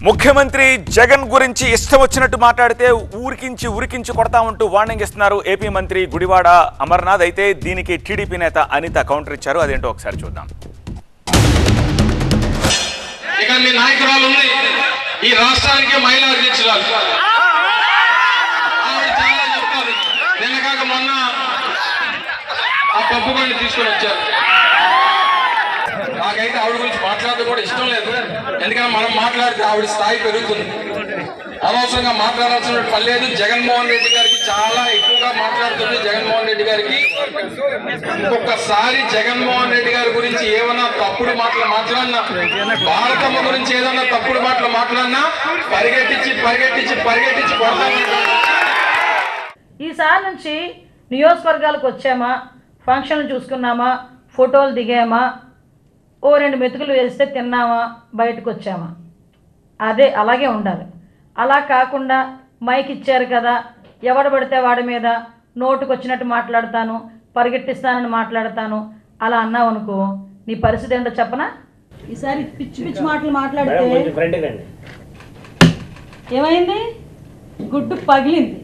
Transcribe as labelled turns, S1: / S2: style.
S1: ముఖ్యమంత్రి జగన్ గురించి ఇష్టం వచ్చినట్టు మాట్లాడితే ఊరికించి ఉరికించి కొడతా ఉంటూ వార్నింగ్ ఇస్తున్నారు ఏపీ మంత్రి గుడివాడ అమర్నాథ్ అయితే దీనికి టీడీపీ నేత అనిత కౌంటర్ ఇచ్చారు అదేంటో ఒకసారి చూద్దాం
S2: ఇక్కడ మీ నాయకురాలు ఉంది ఈ రాష్ట్రానికి మహిళా అధ్యక్షురాలు ఆవిడ చాలా చెప్తారు నిన్న కాక మొన్న ఆ పప్పు బండి తీసుకొని వచ్చారు నాకైతే ఆవిడ గురించి మాట్లాడడం కూడా ఇష్టం లేదు ఎందుకంటే మనం మాట్లాడితే ఆవిడ స్థాయి పెరుగుతుంది అనవసరంగా మాట్లాడాల్సిన పని లేదు జగన్మోహన్ రెడ్డి గారికి చాలా ఎక్కువగా మాట్లాడుతుంది జగన్మోహన్ రెడ్డి గారికి ఇంకొకసారి జగన్మోహన్ రెడ్డి గారి గురించి ఏమన్నా తప్పుడు మాటలు మాట్లాడినా భారతమ్మ గురించి ఏదన్నా తప్పుడు మాటలు మాట్లాడినా పరిగెట్టించి పరిగెట్టించి పరిగెట్టించి కొడతామని
S3: ఈసారి నుంచి నియోజకవర్గాలకు వచ్చామా ఫంక్షన్లు చూసుకున్నామా ఫోటోలు దిగామా ఓ రెండు మెతుకులు వేస్తే తిన్నామా బయటకు వచ్చామా అదే అలాగే ఉండాలి అలా కాకుండా మైక్ ఇచ్చారు కదా ఎవడు పడితే వాడి మీద నోటుకు వచ్చినట్టు మాట్లాడతాను పరిగెట్టిస్తానని మాట్లాడతాను అలా అన్నావు అనుకో నీ పరిస్థితి ఏంటో చెప్పనా ఈసారి పిచ్చి పిచ్చి మాటలు మాట్లాడితే ఏమైంది గుడ్డు పగిలింది